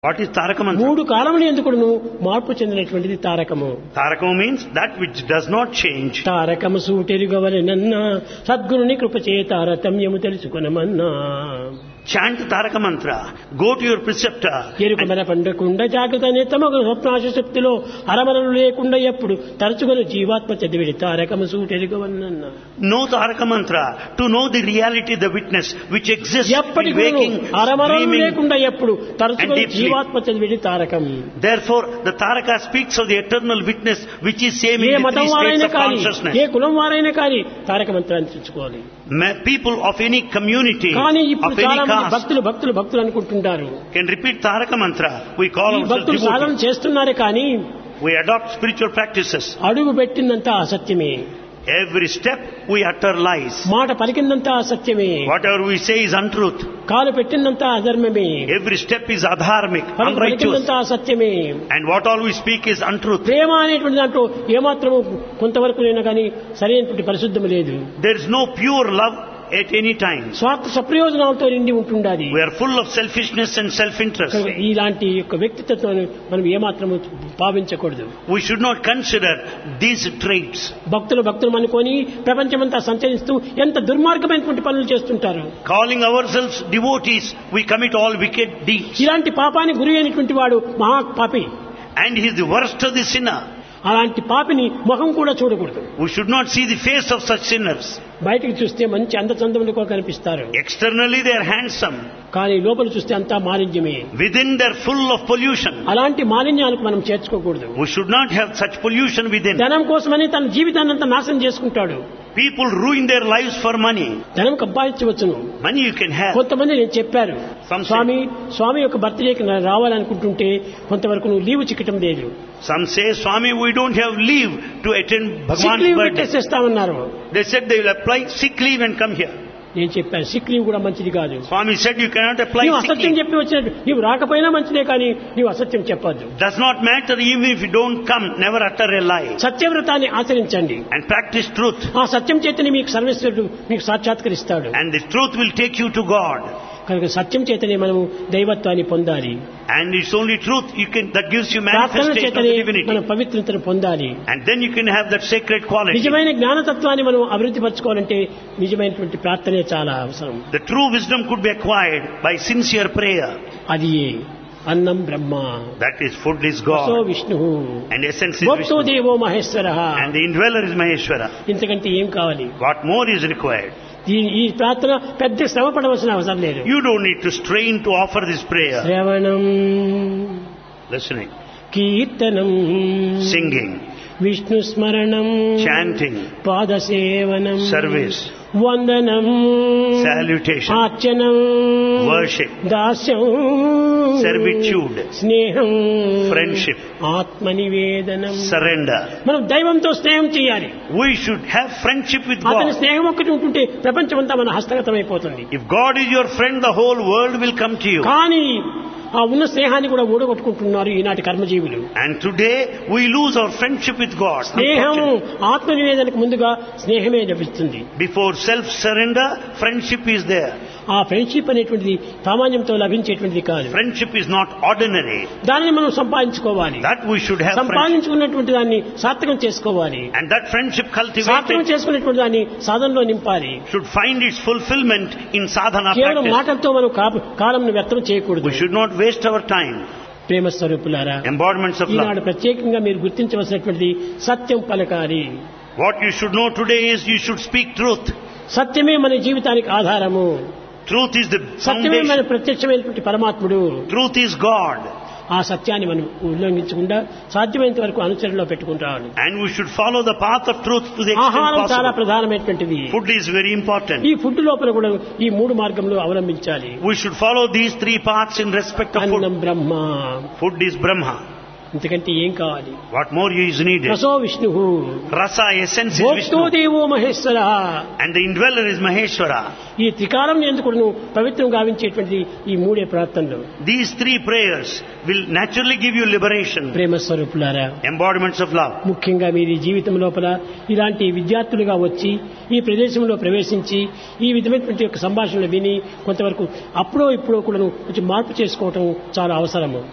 What is Taraka Mantra? మూడు కాలములు ఎందుకును మార్పు చెందినటువంటిది తారకము Tarakam means that which does not change. తారకము సూటెరుగవలెనన్నా సద్గురుని కృపచే తారతమ్యము తెలుసుకునమన్నా Chant Taraka Mantra. Go to your preceptor. ఎరుక మన పండకుండా జాగ్రత్త నిత్తమగు స్వప్నాశ శక్తిలో అరమరలు లేకుండా ఎప్పుడు తరచుకొని జీవాత్మ చదివిడి తారకము సూటెరుగవలనన్నా Know Taraka Mantra to know the reality, the witness which exists in ఎప్పటికి waking, అరమరలు dreaming. లేకుండా ఎప్పుడు తరచుకొని deeply. జీవాత్మ చదివిడి Tarakam Therefore, the Taraka speaks of the eternal witness which is same A in the మతం three states వారైనా of కానీ consciousness. ఏ కులం వారైనా కానీ తారక మంత్రాన్ని తెచ్చుకోవాలి Ma- People of any community, కానీ of ఇప్పుడు any చాలా మంది caste, భక్తులు భక్తులు భక్తులు అనుకుంటుంటారు can repeat Taraka Mantra. We call ఈ ourselves భక్తులు సాధన devotees. చేస్తున్నారు కానీ We adopt spiritual practices. అడుగు పెట్టిందంతా అసత్యమే Every step we utter lies. మాట పలికిందంతా అసత్యమే Whatever we say is untruth. కాలు పెట్టిందంతా అధర్మమే Every step is adharmic, పలుకు unrighteous. పలికిందంతా అసత్యమే And what all we speak is untruth. ప్రేమ అనేటువంటి దాంట్లో ఏమాత్రము కొంతవరకు నేను కానీ సరైనటువంటి పరిశుద్ధం లేదు There is no pure love at any time. స్వార్థ సప్రయోజనాలతో నిండి ఉంటుండాలి We are full of selfishness and self-interest. కనుక ఇలాంటి యొక్క వ్యక్తిత్వాన్ని మనం ఏమాత్రము భావించకూడదు We should not consider these traits. భక్తులు భక్తులు అనుకొని ప్రపంచమంతా సంచరిస్తూ ఎంత దుర్మార్గమైనటువంటి పనులు చేస్తుంటారు Calling ourselves devotees, we commit all wicked deeds. ఇలాంటి పాపానికి గురి అయినటువంటి వాడు మహా పాపి And he is the worst of the sinner. అలాంటి పాపిని ముఖం కూడా చూడకూడదు We should not see the face of such sinners. బయటికి చూస్తే మంచి అందచందములుగా కనిపిస్తారు Externally they are handsome. కానీ లోపల చూస్తే అంతా మాలిన్యమే Within they are full of pollution. అలాంటి మాలిన్యాలకు మనం చేర్చుకోకూడదు We should not have such pollution within. ధనం కోసమని తన జీవితాన్ని అంతా నాశనం చేసుకుంటాడు People ruin their lives for money. ధనం సంపాదించవచ్చును Money you can have. కొంతమంది నేను చెప్పారు Some say- స్వామి స్వామి యొక్క బర్త్డేకి నా రావాలనుకుంటుంటే కొంతవరకు నువ్వు లీవ్ చిక్కటం లేదు Some say, Swami, we don't have leave to attend sick Bhagwan's leave birthday. పెట్టేసేస్తామన్నారు They said they will apply sick leave and come here. నేను చెప్పాను సిక్ లీవ్ కూడా మంచిది కాదు Swami said you cannot apply నీవు sick అసత్యం leave. చెప్పి వచ్చినట్టు నీవు రాకపోయినా మంచిదే కానీ నీవు అసత్యం చెప్పొద్దు Does not matter even if you don't come, never utter a lie. సత్యవ్రతాన్ని ఆచరించండి And practice truth. ఆ సత్యం చేతనే మీకు సర్వేశ్వరుడు మీకు సాక్షాత్కరిస్తాడు And the truth will take you to God. కనుక సత్యం చేతనే మనము దైవత్వాన్ని పొందాలి And it's only truth you can that gives you ప్రార్థన manifestation of చేతనే the divinity. మనం పవిత్రతను పొందాలి And then you can have that sacred quality. నిజమైన జ్ఞానతత్వాన్ని మనం అభివృద్ధి పరచుకోవాలంటే నిజమైనటువంటి ప్రార్థనే చాలా అవసరం The true wisdom could be acquired by sincere prayer. అది అన్నం Brahma That is, food is సో God. Vishnu And essence is భక్తో Vishnu. దేవో Maheshwara And the indweller is Maheshwara. ఇంతకంటే ఏం కావాలి What more is required? ఈ ఈ ప్రార్థన పెద్ద శ్రమ పడవలసిన అవసరం లేదు You don't need to strain to offer this prayer. శ్రవణం Listening, కీర్తనం singing, విష్ణు స్మరణం chanting, పాదసేవనం service, వందనం salutation, ఆర్చనం worship, దాస్యం servitude, స్నేహం friendship, ఆత్మనివేదనం surrender. మనం దైవంతో స్నేహం చేయాలి We should have friendship with అతని God. స్నేహం ఒక్కటి ఉంటుంటే ప్రపంచమంతా మన హస్తగతమైపోతుంది If God is your friend, the whole world will come to you. కానీ ఆ ఉన్న స్నేహాన్ని కూడా ఊడగొట్టుకుంటున్నారు ఈనాటి కర్మజీవులు And today we lose our friendship with God. స్నేహం Unfortunately. ఆత్మనివేదనకు ముందుగా స్నేహమే లభిస్తుంది Before self surrender, friendship is there. ఆ ఫ్రెండ్షిప్ అనేటువంటిది సామాన్యంతో లభించేటువంటిది కాదు Friendship is not ordinary. దానిని మనం సంపాదించుకోవాలి That we should have friendship. సంపాదించుకున్నటువంటి దాన్ని సార్థకం చేసుకోవాలి And that friendship సార్థకం cultivated చేసుకున్నటువంటి దాన్ని సాధనలో నింపాలి should find its fulfillment in sadhana కేవలం practice. మాటలతో మనం కా- కాలంను వ్యర్థం చేయకూడదు We should not waste our time. ప్రేమ స్వరూపులారా Embodiments of ఈనాడు love. ప్రత్యేకంగా మీరు గుర్తించవలసినటువంటిది సత్యం పలకాలి What you should know today is you should speak truth. సత్యమే మన జీవితానికి ఆధారము Truth is the సత్యమే మన foundation. ప్రత్యక్షమైనటువంటి పరమాత్ముడు Truth is God. ఆ సత్యాన్ని మనం ఉల్లంఘించకుండా సాధ్యమైనంత వరకు అనుసరణలో పెట్టుకుంటాను And we should follow the path of truth to the extent ఆహారం చాలా possible. ప్రధానమైనటువంటిది Food is very important. ఈ ఫుడ్ లోపల కూడా ఈ మూడు మార్గంలో అవలంబించాలి We should follow these three paths in respect of అన్నం food. Brahma Food is Brahma. ఇంతకంటే ఏం కావాలి What more is needed? రసో Vishnu Rasa, essence is భోక్తో Vishnu. దేవో Maheshwara And the indweller is Maheshwara. ఈ త్రికాలం ఎందుకు పవిత్రం గావించేటువంటి ఈ మూడే ప్రార్థనలు These three prayers will naturally give you liberation. ప్రేమ స్వరూపులారా Embodiments of love. ముఖ్యంగా మీరు ఈ జీవితం లోపల ఇలాంటి విద్యార్థులుగా వచ్చి ఈ ప్రదేశంలో ప్రవేశించి ఈ విధమైనటువంటి యొక్క సంభాషణలు విని కొంతవరకు అప్పుడో ఇప్పుడో కూడా కొంచెం మార్పు చేసుకోవటం చాలా అవసరము